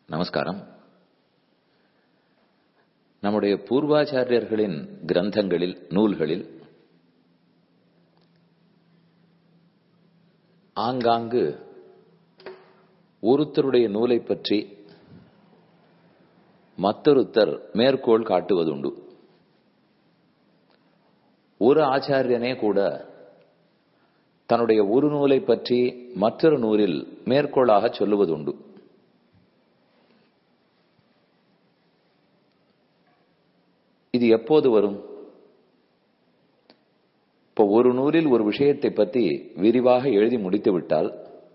நமஸ்காரம் நம்முடைய பூர்வாச்சாரியர்களின் கிரந்தங்களில் நூல்களில் ஆங்காங்கு ஒருத்தருடைய நூலை பற்றி மற்றொருத்தர் மேற்கோள் காட்டுவதுண்டு ஒரு ஆச்சாரியனே கூட தன்னுடைய ஒரு நூலை பற்றி மற்றொரு நூலில் மேற்கோளாக சொல்லுவதுண்டு இது எப்போது வரும் இப்போ ஒரு நூலில் ஒரு விஷயத்தை பற்றி விரிவாக எழுதி முடித்து விட்டால்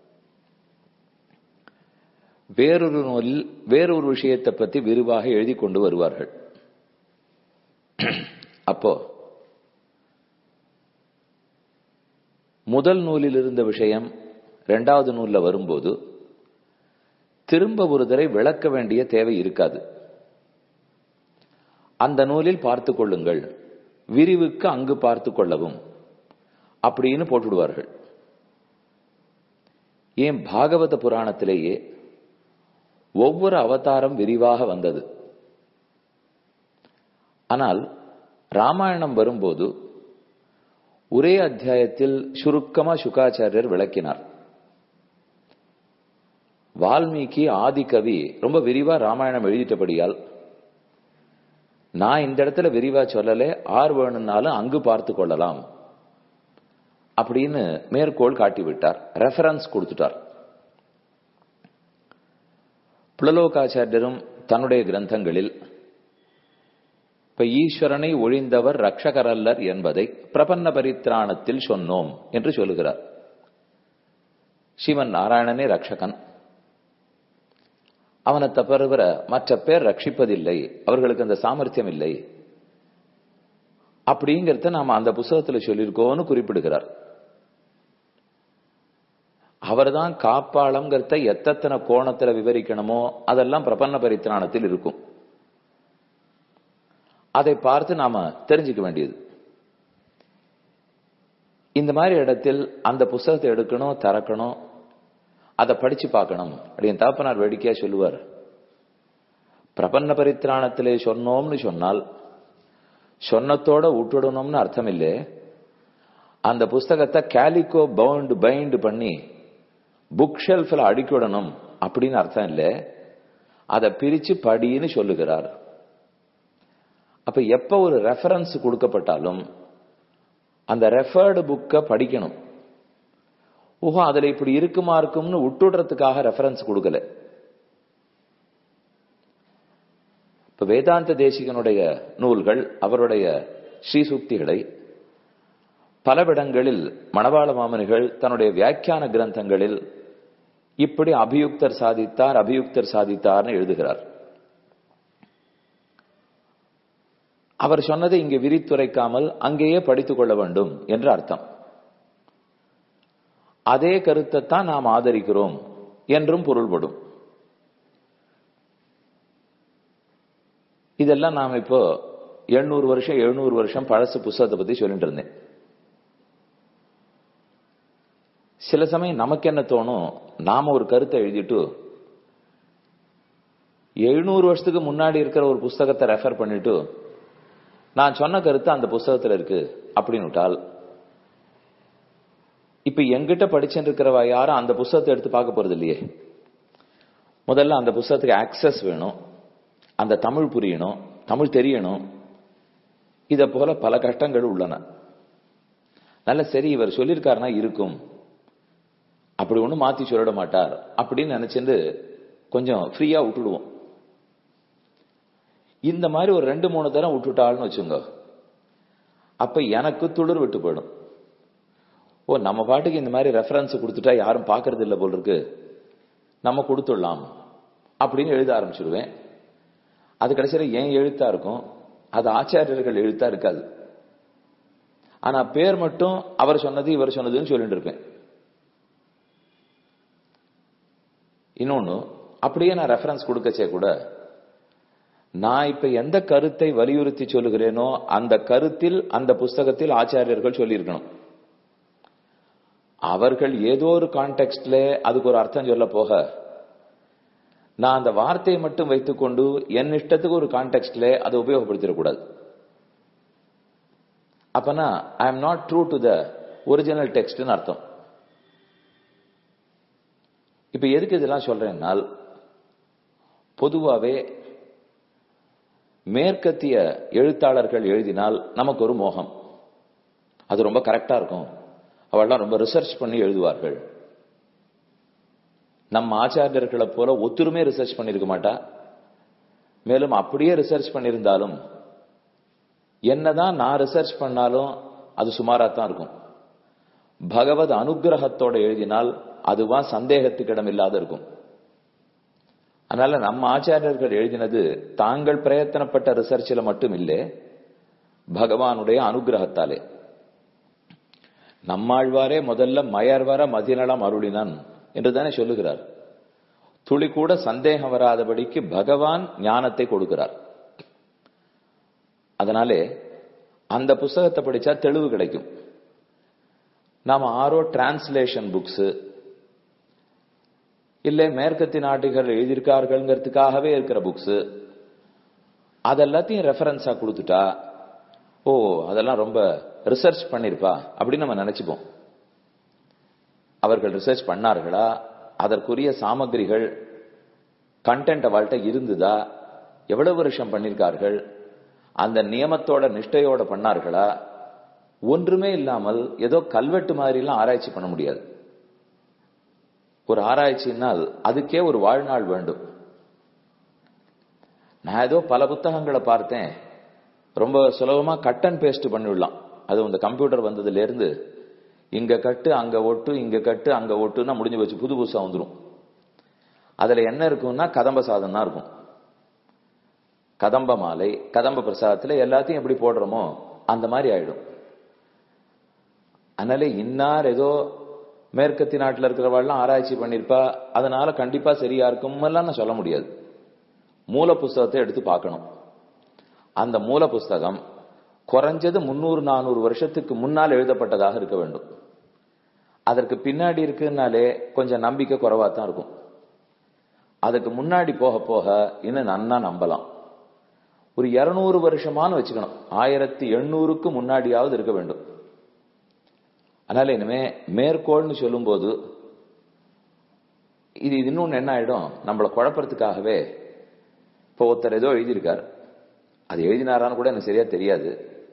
வேறொரு நூலில் வேறொரு விஷயத்தை பற்றி விரிவாக எழுதி கொண்டு வருவார்கள் அப்போ முதல் நூலில் இருந்த விஷயம் இரண்டாவது நூல்ல வரும்போது திரும்ப ஒரு தடவை விளக்க வேண்டிய தேவை இருக்காது அந்த நூலில் பார்த்து கொள்ளுங்கள் விரிவுக்கு அங்கு பார்த்து கொள்ளவும் அப்படின்னு போட்டுடுவார்கள் ஏன் பாகவத புராணத்திலேயே ஒவ்வொரு அவதாரம் விரிவாக வந்தது ஆனால் ராமாயணம் வரும்போது ஒரே அத்தியாயத்தில் சுருக்கமா சுகாச்சாரியர் விளக்கினார் வால்மீகி ஆதிகவி ரொம்ப விரிவா ராமாயணம் எழுதிட்டபடியால் நான் இந்த இடத்துல விரிவா சொல்லல ஆர் வேணும்னாலும் அங்கு பார்த்து கொள்ளலாம் அப்படின்னு மேற்கோள் காட்டி விட்டார் ரெஃபரன்ஸ் கொடுத்துட்டார் புலலோகாச்சாரியரும் தன்னுடைய கிரந்தங்களில் இப்ப ஈஸ்வரனை ஒழிந்தவர் ரக்ஷகரல்லர் என்பதை பிரபன்ன பரித்ராணத்தில் சொன்னோம் என்று சொல்லுகிறார் சிவன் நாராயணனே ரக்ஷகன் அவனை தவிர மற்ற பேர் ரட்சிப்பதில்லை அவர்களுக்கு அந்த சாமர்த்தியம் இல்லை அப்படிங்கிறத நாம அந்த புஸ்தகத்துல சொல்லியிருக்கோம்னு குறிப்பிடுகிறார் அவர்தான் காப்பாளம்ங்கிறத எத்தனை கோணத்துல விவரிக்கணுமோ அதெல்லாம் பிரபன்ன பரித்ராணத்தில் இருக்கும் அதை பார்த்து நாம தெரிஞ்சுக்க வேண்டியது இந்த மாதிரி இடத்தில் அந்த புஸ்தகத்தை எடுக்கணும் திறக்கணும் அதை படிச்சு பார்க்கணும் அப்படின்னு தாப்பனார் வேடிக்கையா சொல்லுவார் பிரபன்ன பரித்ராணத்திலே சொன்னோம்னு சொன்னால் சொன்னத்தோட விட்டுடணும்னு அர்த்தம் இல்லை அந்த புஸ்தகத்தை கேலிகோ பவுண்ட் பைண்ட் பண்ணி புக் ஷெல்ஃபில் அடிக்கிடணும் அப்படின்னு அர்த்தம் இல்லை அதை பிரிச்சு படின்னு சொல்லுகிறார் அப்ப எப்ப ஒரு ரெஃபரன்ஸ் கொடுக்கப்பட்டாலும் அந்த ரெஃபர்டு புக்கை படிக்கணும் ஓஹோ அதுல இப்படி இருக்குமா இருக்கும்னு விட்டுடுறதுக்காக ரெஃபரன்ஸ் கொடுக்கல இப்ப வேதாந்த தேசிகனுடைய நூல்கள் அவருடைய ஸ்ரீசுக்திகளை பலவிடங்களில் மணவாள மாமனிகள் தன்னுடைய வியாக்கியான கிரந்தங்களில் இப்படி அபியுக்தர் சாதித்தார் அபியுக்தர் சாதித்தார்னு எழுதுகிறார் அவர் சொன்னதை இங்கே விரித்துரைக்காமல் அங்கேயே படித்துக் கொள்ள வேண்டும் என்று அர்த்தம் அதே கருத்தை தான் நாம் ஆதரிக்கிறோம் என்றும் பொருள்படும் இதெல்லாம் நாம் இப்போ எழுநூறு வருஷம் எழுநூறு வருஷம் பழசு புஸ்தகத்தை பத்தி சொல்லிட்டு இருந்தேன் சில சமயம் நமக்கு என்ன தோணும் நாம ஒரு கருத்தை எழுதிட்டு எழுநூறு வருஷத்துக்கு முன்னாடி இருக்கிற ஒரு புஸ்தகத்தை ரெஃபர் பண்ணிட்டு நான் சொன்ன கருத்து அந்த புஸ்தகத்துல இருக்கு அப்படின்னு விட்டால் இப்ப எங்கிட்ட படிச்சுட்டு இருக்கிறவா யாரும் அந்த புஸ்தகத்தை எடுத்து பார்க்க போறது இல்லையே முதல்ல அந்த புஸ்தகத்துக்கு ஆக்சஸ் வேணும் அந்த தமிழ் புரியணும் தமிழ் தெரியணும் இத போல பல கஷ்டங்கள் உள்ளன நல்ல சரி இவர் சொல்லியிருக்காருன்னா இருக்கும் அப்படி ஒன்றும் மாத்தி சொல்லிட மாட்டார் அப்படின்னு நினைச்சிட்டு கொஞ்சம் ஃப்ரீயா விட்டுடுவோம் இந்த மாதிரி ஒரு ரெண்டு மூணு தரம் விட்டுட்டாள்னு வச்சுங்க அப்ப எனக்கு துளிர் விட்டு போயிடும் ஓ நம்ம பாட்டுக்கு இந்த மாதிரி ரெஃபரன்ஸ் கொடுத்துட்டா யாரும் பாக்குறது இல்லை போல் இருக்கு நம்ம கொடுத்துடலாம் அப்படின்னு எழுத ஆரம்பிச்சிடுவேன் அது கடைசியில ஏன் எழுத்தா இருக்கும் அது ஆச்சாரியர்கள் எழுத்தா இருக்காது ஆனா பேர் மட்டும் அவர் சொன்னது இவர் சொன்னதுன்னு சொல்லிட்டு இருப்பேன் இன்னொன்னு அப்படியே நான் ரெஃபரன்ஸ் கொடுக்கச்சே கூட நான் இப்ப எந்த கருத்தை வலியுறுத்தி சொல்லுகிறேனோ அந்த கருத்தில் அந்த புஸ்தகத்தில் ஆச்சாரியர்கள் சொல்லியிருக்கணும் அவர்கள் ஏதோ ஒரு கான்டெக்ட்ல அதுக்கு ஒரு அர்த்தம் சொல்ல போக நான் அந்த வார்த்தையை மட்டும் வைத்துக்கொண்டு என் இஷ்டத்துக்கு ஒரு கான்டெக்ட்ல அதை உபயோகப்படுத்திடக்கூடாது அப்பனா I am not true to the original டெக்ஸ்ட்னு அர்த்தம் இப்ப எதுக்கு இதெல்லாம் சொல்றேன்னால் பொதுவாவே மேற்கத்திய எழுத்தாளர்கள் எழுதினால் நமக்கு ஒரு மோகம் அது ரொம்ப கரெக்டா இருக்கும் அவெல்லாம் ரொம்ப ரிசர்ச் பண்ணி எழுதுவார்கள் நம்ம ஆச்சாரியர்களை போல ஒத்துருமே ரிசர்ச் பண்ணிருக்க மாட்டா மேலும் அப்படியே ரிசர்ச் பண்ணியிருந்தாலும் என்னதான் நான் ரிசர்ச் பண்ணாலும் அது சுமாரா தான் இருக்கும் பகவத் அனுகிரகத்தோட எழுதினால் அதுவா சந்தேகத்துக்கு இடம் இல்லாத இருக்கும் அதனால நம்ம ஆச்சாரியர்கள் எழுதினது தாங்கள் பிரயத்தனப்பட்ட ரிசர்ச்சில் மட்டும் இல்லை பகவானுடைய அனுகிரகத்தாலே நம்மாழ்வாரே முதல்ல மயர்வர மதிநலம் அருளினான் என்றுதானே சொல்லுகிறார் துளி கூட சந்தேகம் வராதபடிக்கு பகவான் ஞானத்தை கொடுக்கிறார் அதனாலே அந்த புஸ்தகத்தை படிச்சா தெளிவு கிடைக்கும் நாம ஆரோ டிரான்ஸ்லேஷன் புக்ஸ் இல்லை மேற்கத்தி நாட்டுகள் எழுதியிருக்கார்கள்ங்கிறதுக்காகவே இருக்கிற புக்ஸ் அதெல்லாத்தையும் ரெஃபரன்ஸா கொடுத்துட்டா ஓ அதெல்லாம் ரொம்ப ரிசர்ச் பண்ணிருப்பா அப்படின்னு நம்ம நினைச்சுப்போம் அவர்கள் ரிசர்ச் பண்ணார்களா அதற்குரிய சாமகிரிகள் கண்டென்ட் அவள்கிட்ட இருந்துதா எவ்வளவு வருஷம் பண்ணிருக்கார்கள் அந்த நியமத்தோட நிஷ்டையோட பண்ணார்களா ஒன்றுமே இல்லாமல் ஏதோ கல்வெட்டு மாதிரிலாம் ஆராய்ச்சி பண்ண முடியாது ஒரு ஆராய்ச்சினால் அதுக்கே ஒரு வாழ்நாள் வேண்டும் நான் ஏதோ பல புத்தகங்களை பார்த்தேன் ரொம்ப சுலபமா கட் அண்ட் பேஸ்ட் பண்ணிவிடலாம் அது இந்த கம்ப்யூட்டர் வந்ததுல இருந்து இங்க கட்டு அங்க ஒட்டு இங்க கட்டு அங்க ஒட்டுன்னா முடிஞ்சு வச்சு புது புதுசா வந்துடும் அதுல என்ன இருக்கும்னா கதம்ப சாதம் தான் இருக்கும் கதம்ப மாலை கதம்ப பிரசாதத்துல எல்லாத்தையும் எப்படி போடுறோமோ அந்த மாதிரி ஆயிடும் அதனால இன்னார் ஏதோ மேற்கத்தி நாட்டில் இருக்கிறவாள்லாம் ஆராய்ச்சி பண்ணிருப்பா அதனால கண்டிப்பா சரியா இருக்கும் எல்லாம் நான் சொல்ல முடியாது மூல புஸ்தகத்தை எடுத்து பார்க்கணும் அந்த மூல புஸ்தகம் குறைஞ்சது முன்னூறு நானூறு வருஷத்துக்கு முன்னால் எழுதப்பட்டதாக இருக்க வேண்டும் அதற்கு பின்னாடி இருக்குன்னாலே கொஞ்சம் நம்பிக்கை குறைவா தான் இருக்கும் அதுக்கு முன்னாடி போக போக இன்னும் நன்னா நம்பலாம் ஒரு இருநூறு வருஷமானு வச்சுக்கணும் ஆயிரத்தி எண்ணூறுக்கு முன்னாடியாவது இருக்க வேண்டும் அதனால இனிமே மேற்கோள்னு சொல்லும்போது இது இன்னொன்னு என்ன ஆயிடும் நம்மளை குழப்பறதுக்காகவே இப்போ ஒருத்தர் ஏதோ எழுதியிருக்கார் அது எழுதினாரான்னு கூட எனக்கு சரியா தெரியாது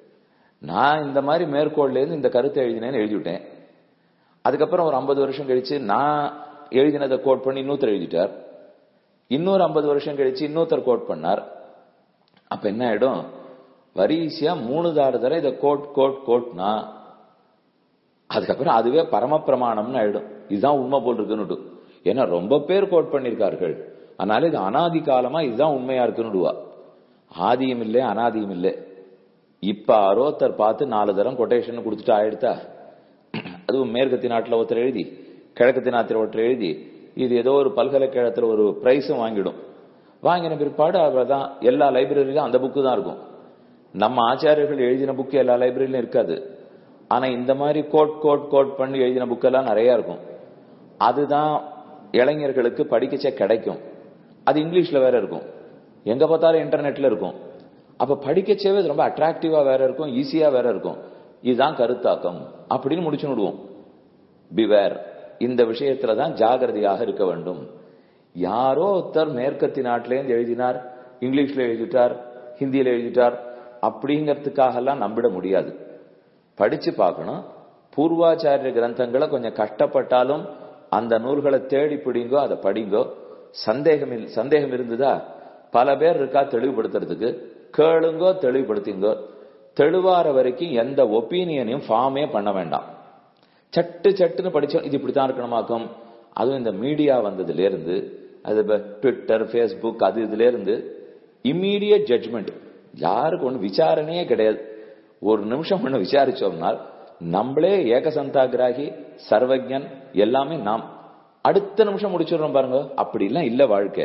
நான் இந்த மாதிரி மேற்கோள்ல இருந்து இந்த கருத்தை எழுதினேன்னு எழுதிவிட்டேன் அதுக்கப்புறம் ஒரு ஐம்பது வருஷம் கழிச்சு நான் எழுதினதை கோட் பண்ணி இன்னொருத்தர் எழுதிட்டார் இன்னொரு ஐம்பது வருஷம் கழிச்சு இன்னொருத்தர் கோட் பண்ணார் அப்ப என்ன ஆயிடும் வரிசையா மூணு தாறு தர இதை கோட் கோட் கோட்னா அதுக்கப்புறம் அதுவே பரமப்பிரமாணம்னு ஆயிடும் இதுதான் உண்மை போல் இருக்குன்னு ஏன்னா ரொம்ப பேர் கோட் பண்ணிருக்கார்கள் அதனால இது அனாதி காலமா இதுதான் உண்மையா இருக்குன்னுடுவா ஆதியும் இல்லை அனாதியும் இல்லை இப்ப அரோத்தர் பார்த்து நாலு தரம் கொட்டேஷன் கொடுத்துட்டு ஆயிடுத்தா அதுவும் மேற்கத்தி நாட்டில் ஒருத்தர் எழுதி கிழக்கத்தி நாட்டில் ஒருத்தர் எழுதி இது ஏதோ ஒரு பல்கலைக்கழகத்தில் ஒரு பிரைஸும் வாங்கிடும் வாங்கின பிற்பாடு அவ்வளவுதான் எல்லா லைப்ரரியிலும் அந்த புக்கு தான் இருக்கும் நம்ம ஆச்சாரியர்கள் எழுதின புக்கு எல்லா லைப்ரரியிலும் இருக்காது ஆனா இந்த மாதிரி கோட் கோட் கோட் பண்ணி எழுதின புக்கெல்லாம் நிறைய இருக்கும் அதுதான் இளைஞர்களுக்கு படிக்கச்சே கிடைக்கும் அது இங்கிலீஷ்ல வேற இருக்கும் எங்க பார்த்தாலும் இன்டர்நெட்ல இருக்கும் அப்ப படிக்கச்சேவே ரொம்ப அட்ராக்டிவா வேற இருக்கும் ஈஸியா வேற இருக்கும் இதுதான் கருத்தாக்கம் அப்படின்னு முடிச்சு விடுவோம் பிவேர் இந்த விஷயத்துல தான் ஜாகிரதையாக இருக்க வேண்டும் யாரோ ஒருத்தர் மேற்கத்தி நாட்டிலேருந்து எழுதினார் இங்கிலீஷ்ல எழுதிட்டார் ஹிந்தியில எழுதிட்டார் அப்படிங்கறதுக்காக எல்லாம் நம்பிட முடியாது படிச்சு பார்க்கணும் பூர்வாச்சாரிய கிரந்தங்களை கொஞ்சம் கஷ்டப்பட்டாலும் அந்த நூல்களை தேடி பிடிங்கோ அதை படிங்கோ சந்தேகம் சந்தேகம் இருந்ததா பல பேர் இருக்கா தெளிவுபடுத்துறதுக்கு கேளுங்கோ தெளிவுபடுத்திங்கோ தெளிவார வரைக்கும் எந்த ஒப்பீனியனையும் ஃபார்மே பண்ண வேண்டாம் சட்டு சட்டுன்னு படிச்சோம் இது இப்படித்தான் இருக்கணுமாக்கும் அதுவும் இந்த மீடியா வந்ததுல இருந்து அது ட்விட்டர் ஃபேஸ்புக் அது இதுல இருந்து இம்மீடியட் ஜட்மெண்ட் யாருக்கு ஒண்ணு விசாரணையே கிடையாது ஒரு நிமிஷம் ஒண்ணு விசாரிச்சோம்னால் நம்மளே ஏகசந்தாகிராகி சர்வஜன் எல்லாமே நாம் அடுத்த நிமிஷம் முடிச்சிடுறோம் பாருங்க அப்படி எல்லாம் இல்ல வாழ்க்கை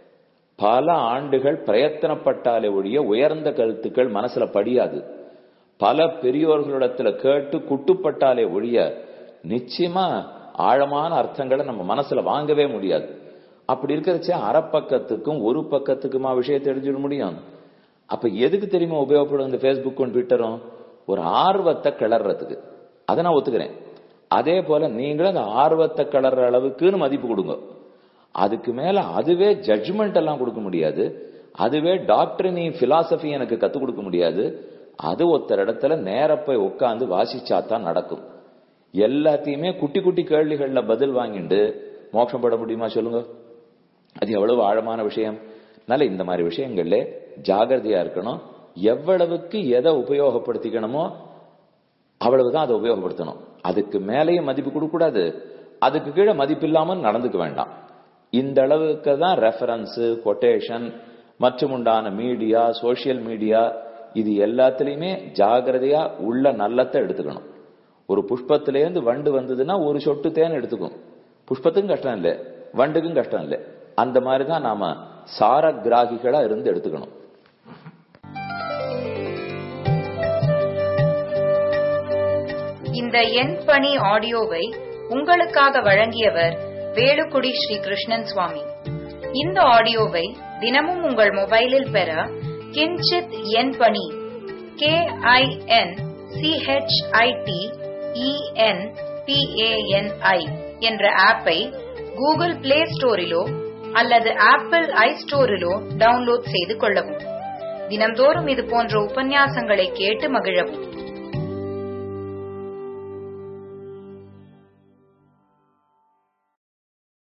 பல ஆண்டுகள் பிரயத்தனப்பட்டாலே ஒழிய உயர்ந்த கருத்துக்கள் மனசுல படியாது பல பெரியோர்களிடத்துல கேட்டு குட்டுப்பட்டாலே ஒழிய நிச்சயமா ஆழமான அர்த்தங்களை நம்ம மனசுல வாங்கவே முடியாது அப்படி இருக்கிறச்ச அரைப்பக்கத்துக்கும் ஒரு பக்கத்துக்குமா விஷயத்தை தெரிஞ்சிட முடியும் அப்ப எதுக்கு தெரியுமா உபயோகப்படும் இந்த பேஸ்புக்கும் ட்விட்டரும் ஒரு ஆர்வத்தை கிளறதுக்கு அதை நான் ஒத்துக்கிறேன் அதே போல நீங்களும் அந்த ஆர்வத்தை கிளற அளவுக்குன்னு மதிப்பு கொடுங்க அதுக்கு மேல அதுவே ஜட்ஜ்மெண்ட் எல்லாம் கொடுக்க முடியாது அதுவே டாக்டரினி பிலாசபி எனக்கு கத்துக் கொடுக்க முடியாது அது ஒருத்தர் இடத்துல நேர போய் உட்காந்து வாசிச்சாதான் நடக்கும் எல்லாத்தையுமே குட்டி குட்டி கேள்விகள்ல பதில் வாங்கிட்டு மோட்சம் பட முடியுமா சொல்லுங்க அது எவ்வளவு ஆழமான விஷயம் அதனால இந்த மாதிரி விஷயங்கள்ல ஜாகிரதையா இருக்கணும் எவ்வளவுக்கு எதை உபயோகப்படுத்திக்கணுமோ அவ்வளவுதான் அதை உபயோகப்படுத்தணும் அதுக்கு மேலேயும் மதிப்பு கொடுக்க கூடாது அதுக்கு கீழே மதிப்பு இல்லாமல் நடந்துக்க வேண்டாம் இந்த அளவுக்கு தான் ரெஃபரன்ஸ் கொட்டேஷன் மற்றும் உண்டான மீடியா சோசியல் மீடியா இது எல்லாத்துலயுமே ஜாகிரதையா உள்ள நல்லத்தை எடுத்துக்கணும் ஒரு புஷ்பத்திலேருந்து வண்டு வந்ததுன்னா ஒரு சொட்டு தேன் எடுத்துக்கும் புஷ்பத்துக்கும் கஷ்டம் இல்லை வண்டுக்கும் கஷ்டம் இல்லை அந்த மாதிரி தான் நாம சார கிராகிகளா இருந்து எடுத்துக்கணும் இந்த எண் பணி ஆடியோவை உங்களுக்காக வழங்கியவர் வேலுக்குடி ஸ்ரீ கிருஷ்ணன் சுவாமி இந்த ஆடியோவை தினமும் உங்கள் மொபைலில் பெற கிஞ்சித் எண் பணி கே ஐ என் சிஹெச்ஐடி இஎன் பிஏஎன்ஐ என்ற ஆப்பை கூகுள் பிளே ஸ்டோரிலோ அல்லது ஆப்பிள் ஐ ஸ்டோரிலோ டவுன்லோட் செய்து கொள்ளவும் தினம்தோறும் இது போன்ற உபன்யாசங்களை கேட்டு மகிழவும்